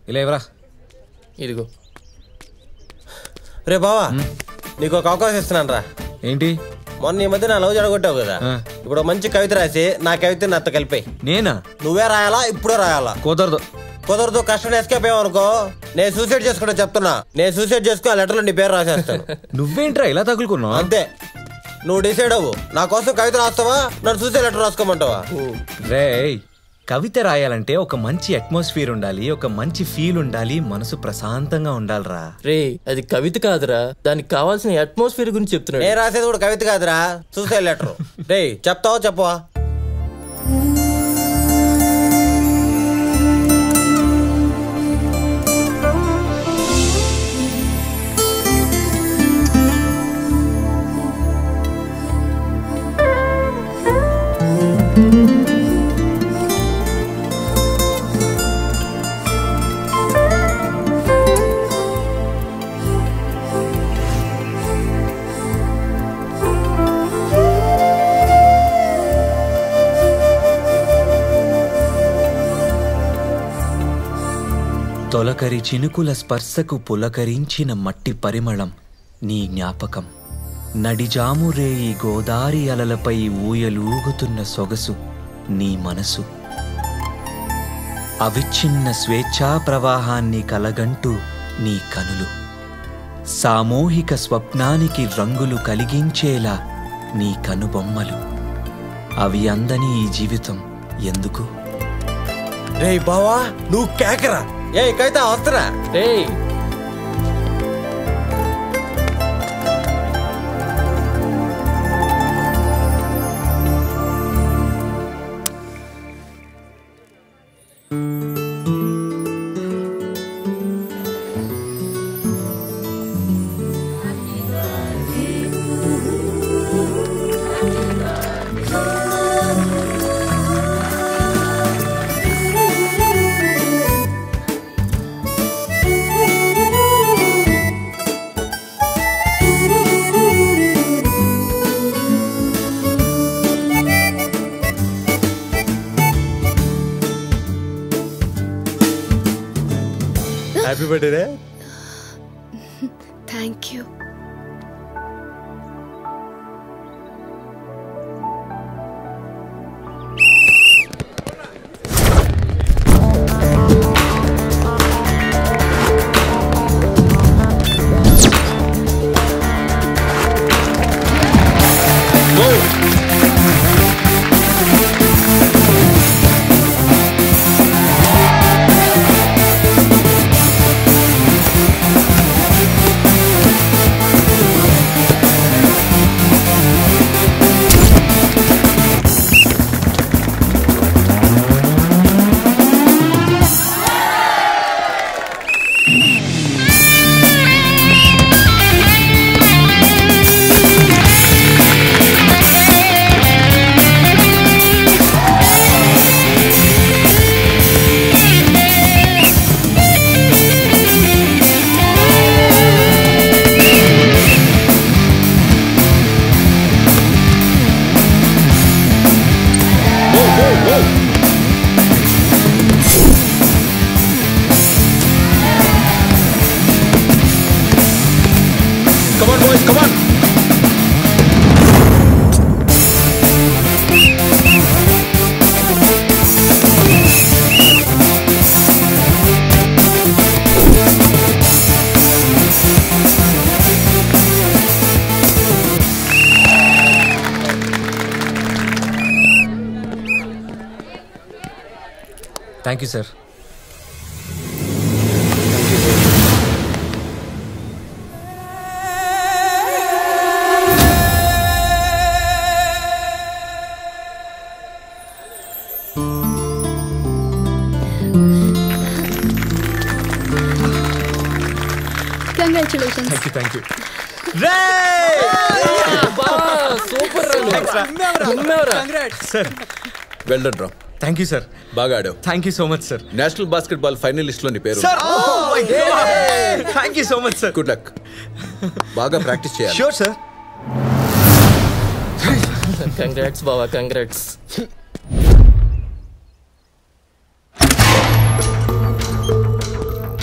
ఇలా ఇవ్వరా ఇదిగో రే బావా నీకు ఒక అవకాశం ఇస్తున్నాను రా ఏంటి మొన్న ఈ మధ్య నా లవ్ జడగొట్టావు కదా ఆ. ఇప్పుడు మంచి కవిత రాసి నా కవిత నాతో కలిపాయి నేనా నువ్వే రాయాలా ఇప్పుడే రాయాలా కుదరదు కుదరదు కష్టం ఎస్కేప్ అయ్యావనుకో నేను సూసైడ్ చేసుకుంటా చెప్తున్నా నేను సూసైడ్ చేసుకుని ఆ లెటర్లో నీ పేరు రాసేస్తాను నువ్వేంట్రా ఇలా తగులుకున్నావు అంతే నువ్వు డిసైడ్ అవ్వు నా కోసం కవిత రాస్తావా నన్ను సూసైడ్ లెటర్ రాసుకోమంటావా రే కవిత రాయాలంటే ఒక మంచి అట్మాస్ఫియర్ ఉండాలి ఒక మంచి ఫీల్ ఉండాలి మనసు ప్రశాంతంగా ఉండాలిరా రే అది కవిత కాదురా దానికి కావాల్సిన అట్మాస్ఫియర్ గురించి చెప్తున్నాడు నేను రాసేది కూడా కవిత కాదురా సూసైడ్ లెటర్ రే చెప్తావా చెప్పవా తొలకరి చినుకుల స్పర్శకు పులకరించిన మట్టి పరిమళం నీ జ్ఞాపకం నడిజామురేయి గోదారి అలలపై ఊయలూగుతున్న సొగసు నీ మనసు అవిచ్ఛిన్న స్వేచ్ఛా ప్రవాహాన్ని కలగంటూ నీ కనులు సామూహిక స్వప్నానికి రంగులు కలిగించేలా నీ కనుబొమ్మలు అవి అందని ఈ జీవితం ఎందుకు రే బావా నువ్వు కేకరా ఏ కవిత వస్తున్నా రే happy birthday thank you come on boys come on thank you sir congratulations thank you thank you super sir well done రా థ్యాంక్ యూ సార్ బాగా ఆడావు thank you so much sir national basketball finalist లో నీ పేరు sir thank you so much sir good luck బాగా practice చేయాలి sure sir congrats బావా congrats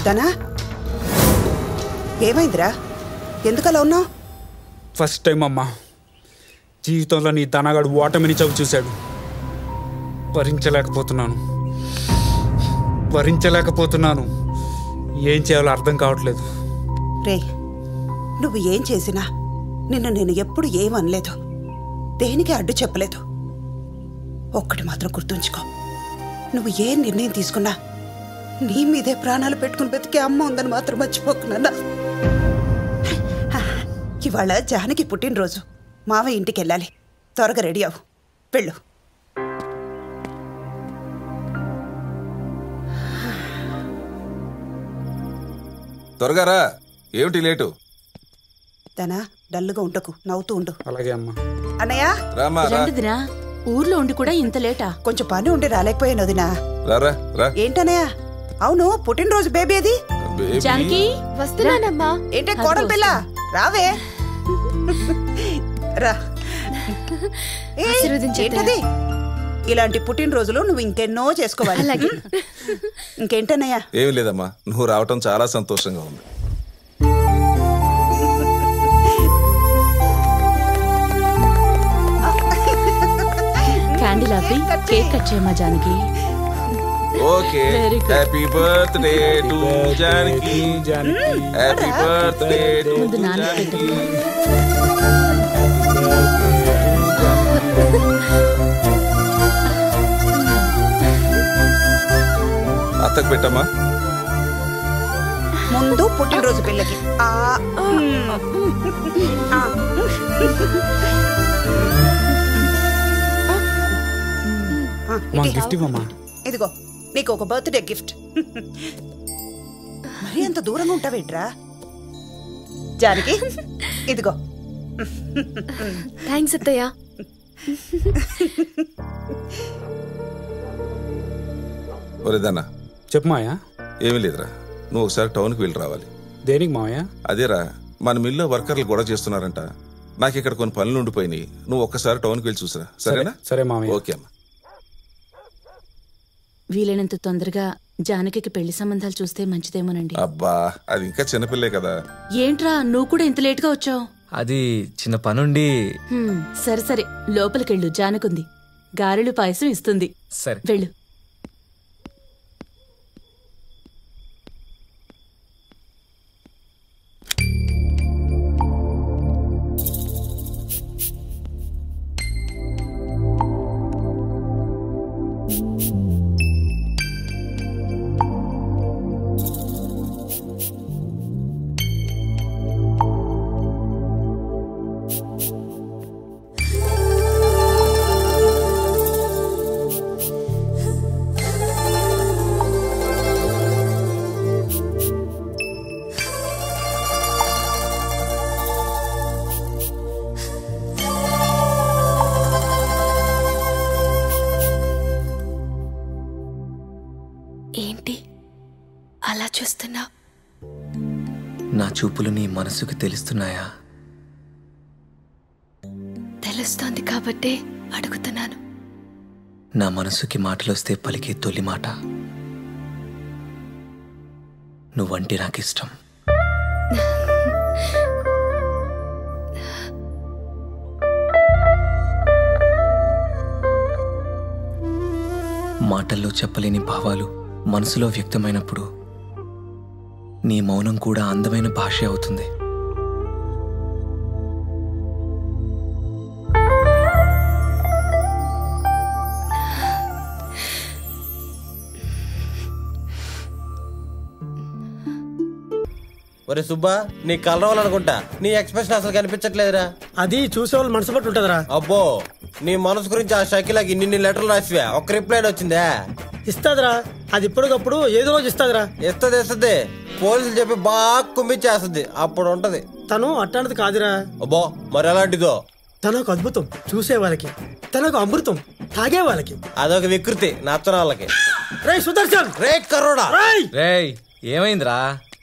Dhana ఏమైందిరా ఎందుకలా ఉన్నావు ఫస్ట్ టైం అమ్మా జీవితంలో నీ తనగాడు ఓటమిని చవి చూశాడు భరించలేకపోతున్నాను భరించలేకపోతున్నాను ఏం చేయాలో అర్థం కావట్లేదు రే నువ్వు ఏం చేసినా నిన్ను నేను ఎప్పుడు ఏమనలేదు దేనికి అడ్డు చెప్పలేదు ఒక్కటి మాత్రం గుర్తుంచుకో నువ్వు ఏ నిర్ణయం తీసుకున్నా నీ మీదే ప్రాణాలు పెట్టుకుని బతికే అమ్మ ఉందని మాత్రం మర్చిపోకున్నా ఇవాళ జానకి పుట్టినరోజు మావ ఇంటికి వెళ్ళాలి త్వరగా రెడీ అవ్వు వెళ్ళు త్వరగా రా ఏమిటి లేటు దానా డల్లుగా ఉండకు నవ్వుతూ ఉండు అలాగే అమ్మా అన్నయ్య రామా రా రండిదినా ఊర్లో ఉండి కూడా ఇంత లేటా కొంచెం పని ఉండి రాలేకపోయాను వదినా రారా రా ఏంటన్నయ్య అవును పుట్టినరోజు బేబీ అది బేబీ. జానకి వస్తున్నానమ్మా ఏంటే కోడలు పిల్ల రావే రా ఏయ్, ఆశీర్వదించు ఏంటది ఇలాంటి పుట్టినరోజులు నువ్వు ఇంకెన్నో చేసుకోవాలి అలాగే. ఇంకేంటన్నయ్యా ఏమీ లేదమ్మా నువ్వు రావటం చాలా సంతోషంగా ఉంది క్యాండిల్ ఆపి కేక్ కట్ చేయమా Janaki okay Very good. Happy birthday to Janaki Janaki happy birthday to ముందు నాన్న జానకి అత్తకు పెట్టమ్మా ముందు పుట్టినరోజు పిల్లకి ఆ, మ్. ఆ. ఆ, మా ఇటీ. గిఫ్ట్ ఇవ్వమ్మా ఇదిగో నీకు ఒక బర్త్డే గిఫ్ట్ మరి అంత దూరంగా ఉంటావేంట్రా జానకి ఇదిగో థ్యాంక్స్ అత్తయ్య ఒరేదన్నా చెప్పు మాయా ఏమీ లేదురా నువ్వు ఒకసారి టౌన్కి వెళ్ళి రావాలి దేనికి మావయ్య అదేరా మన మిల్లో వర్కర్లు గొడవ చేస్తున్నారంట నాకు ఇక్కడ కొన్ని పనులు ఉండిపోయినాయి నువ్వు ఒక్కసారి టౌన్కి వెళ్ళి చూసిరా సరేనా సరే మావయ్య ఓకే అమ్మా వీలైనంత తొందరగా జానకికి పెళ్లి సంబంధాలు చూస్తే మంచిదేమోనండి అబ్బా అది ఇంకా చిన్నపిల్లే కదా ఏంట్రా నువ్వు కూడా ఇంత లేటుగా వచ్చావు అది చిన్న పనుండి సరే సరే లోపలికెళ్ళు జానకుంది గారెలు పాయసం ఇస్తుంది సరే వెళ్ళు ఏంటి అలా చూస్తున్నా నా చూపులు నీ మనసుకు తెలుస్తున్నాయా తెలుస్తోంది కాబట్టే అడుగుతున్నాను నా మనసుకి మాటలొస్తే పలికే తొలి మాట నువ్వంటే నాకిష్టం మాటల్లో చెప్పలేని భావాలు మనసులో వ్యక్తమైనప్పుడు నీ మౌనం కూడా అందమైన భాష అవుతుంది ఒరే సుబ్బా నీ కలరవాలనుకుంటా నీ ఎక్స్ప్రెషన్ అసలు కనిపించట్లేదురా అది చూసేవాళ్ళు మనసు బట్టి ఉంటుందిరా అబ్బో నీ మనసు గురించి ఆ షకిలాకి ఇన్ని లెటర్లు రాసివా ఒక్క రిప్లై వచ్చిందా ఇస్తాదిరా అది ఇప్పటికప్పుడు ఏదో రోజు ఇస్తాదిరా ఇస్తుంది ఇస్తుంది పోలీసులు చెప్పి బాగా కుమ్మిచ్చేస్తుంది అప్పుడు ఉంటది తను అట్టాంటిది కాదురా అబ్బో మరి ఎలాంటిదో తను ఒక అద్భుతం చూసే వాళ్ళకి తను ఒక అమృతం తాగే వాళ్ళకి అదొక వికృతి నచ్చన వాళ్ళకి రే సుదర్శన్ రే కరోడా రేయ్ రేయ్ ఏమైందిరా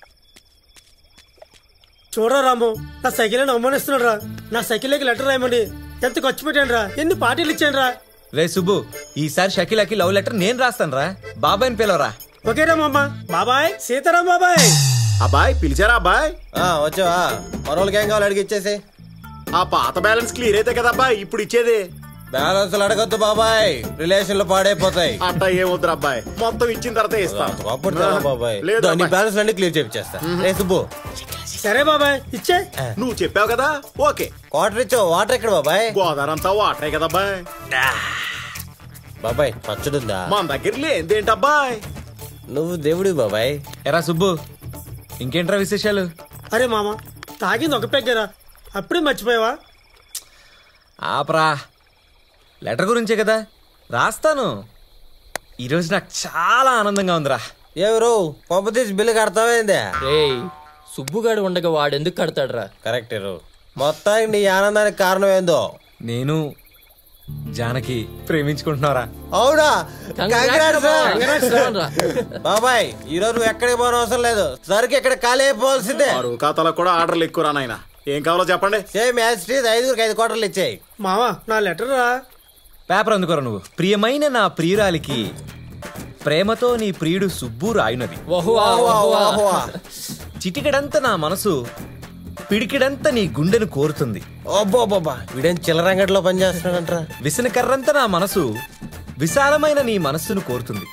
చూడరా రాము నా సైకిల్ అని అవమానిస్తున్నాడు రా నా సైకిల్కి లెటర్ రాయమని ఎంత ఖర్చు పెట్టాను రా ఎన్ని పార్టీలు ఇచ్చాను రా రే సుబ్బు ఈసారి షకీలాకి లవ్ లెటర్ నేను రాస్తాను రా బాబాయ్ని పిలవరా ఓకేరా మామ బాబాయ్ సీతారాం బాబాయ్ అబ్బాయ్ పిలిచారా అబ్బాయ్ ఆ, వచ్చావా మనోళ్ళకి ఏం కావాలి అడిగి ఇచ్చేసి ఆ పాత బ్యాలెన్స్ క్లియర్ అయితే కదా అబ్బాయి ఇప్పుడు ఇచ్చేది బ్యాలెన్స్ అడగద్దు బాబాయ్ రిలేషన్లు పాడైపోతాయి అట్టా ఏమొద్దు అబ్బాయి మొత్తం ఇచ్చిన తర్వాత ఇస్తా అప్పుడు చాలా బాబాయ్ లేదు దో, నీ అబ్బాయి. బ్యాలెన్స్ అన్ని క్లియర్ చేపిచ్చేస్తా రే సుబ్బు సరే బాబాయ్ ఇచ్చే నువ్వు చెప్పావు కదా ఓకే వాటర్ ఇచ్చావు వాటర్ ఎక్కడ బాబాయ్ గోదావరి అంతా వాటరే కదా అబ్బాయి బాబాయ్ పచ్చడుందా మన దగ్గర లేదేంటబ్బాయ్ నువ్వు దేవుడి బాబాయ్ ఎరా సుబ్బు ఇంకేంట్రా విశేషాలు అరే మామ తాగింది ఒక పెగ్గరా అప్పుడే మర్చిపోయావా ఆపరా లెటర్ గురించే కదా రాస్తాను ఈరోజు నాకు చాలా ఆనందంగా ఉందిరా ఎవరు పంపు తీసి బిల్లు కడతావేంది రేయ్ సుబ్బుగాడు ఉండగా వాడెందుకు కడతాడ్రా కరెక్ట్ మొత్తానికి నీ ఆనందానికి కారణం ఏందో నేను జానకి ప్రేమించుకుంటున్నారా అవునా Congrats Congrats, sir. Congrats, రా. బాబాయ్ ఈ రోజు నువ్వు ఎక్కడికి పోవడం అవసరం లేదు సరికి ఇక్కడ ఖాళీ అయిపోవాల్సిందే మరో ఖాతాలో కూడా ఆర్డర్లు ఎక్కువ నాయన ఏం కావాలో చెప్పండి సేమ్ యాజ్ స్ట్రీట్ ఐదుగురికి ఐదు కోటర్లు ఇచ్చాయి మావా నా లెటర్ రా పేపర్ అందుకోరా నువ్వు ప్రియమైన నా ప్రియురాలికి ప్రేమతో నీ ప్రియుడు సుబ్బు రాయునది వహువా, వహువా. చిటికెడంత నా మనసు పిడికిడంత నీ గుండెను కోరుతుంది అబ్బో బాబా వీడేం చిల్లరంగట్లో పనిచేస్తున్నాడంట్రా విసనకర్రంత నా మనసు విశాలమైన నీ మనస్సును కోరుతుంది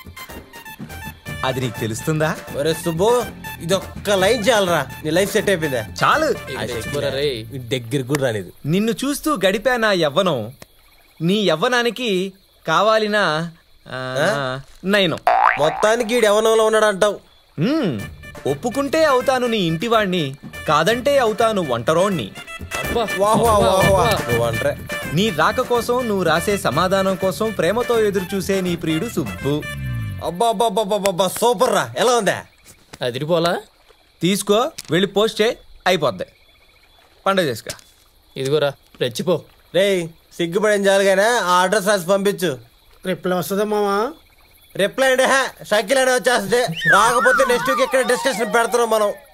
అది నీకు తెలుస్తుందా ఒరే సుబ్బు ఇది ఒక్క లైన్ చాలరా నీ లైఫ్ సెట్ అయిపోయిందా చాలు తెచ్చిపోరా రేయ్. దగ్గర కూడా రాలేదు నిన్ను చూస్తూ గడిపా నా యవ్వనం నీ యవ్వనానికి కావాలిన ఆ, నయనం మొత్తానికి వీడు యవనంలో ఉన్నాడు అంటావు మ్మ్. ఒప్పుకుంటే అవుతాను నీ ఇంటివాణ్ణి కాదంటే అవుతాను వంటరోణ్ణి అబ్బా, వాహ్ వాహ్ అబ్బా, వాహ్ వాహ్. అబ్బా. నువ్వు అంటరే నీ రాక కోసం నువ్వు రాసే సమాధానం కోసం ప్రేమతో ఎదురు చూసే నీ ప్రియుడు సుబ్బు అబ్బా అబ్బా అబ్బా అబ్బా, అబ్బా సూపర్ రా ఎలా ఉందా అదిరిపోలా తీసుకో వెళ్ళి పోస్ట్ చేయి అయిపోద్ది పండుగ చేసుకో ఇదిగోరా రెచ్చిపో రేయ్ సిగ్గుపడేం చాలుగానే ఆ అడ్రస్ రాసి పంపించు రిప్లై వస్తుందా మామా రిప్లై అంటే షకిల్ అనే వచ్చేస్తే రాకపోతే నెక్స్ట్ వీక్ ఇక్కడ డిస్కషన్ పెడుతున్నాం మనం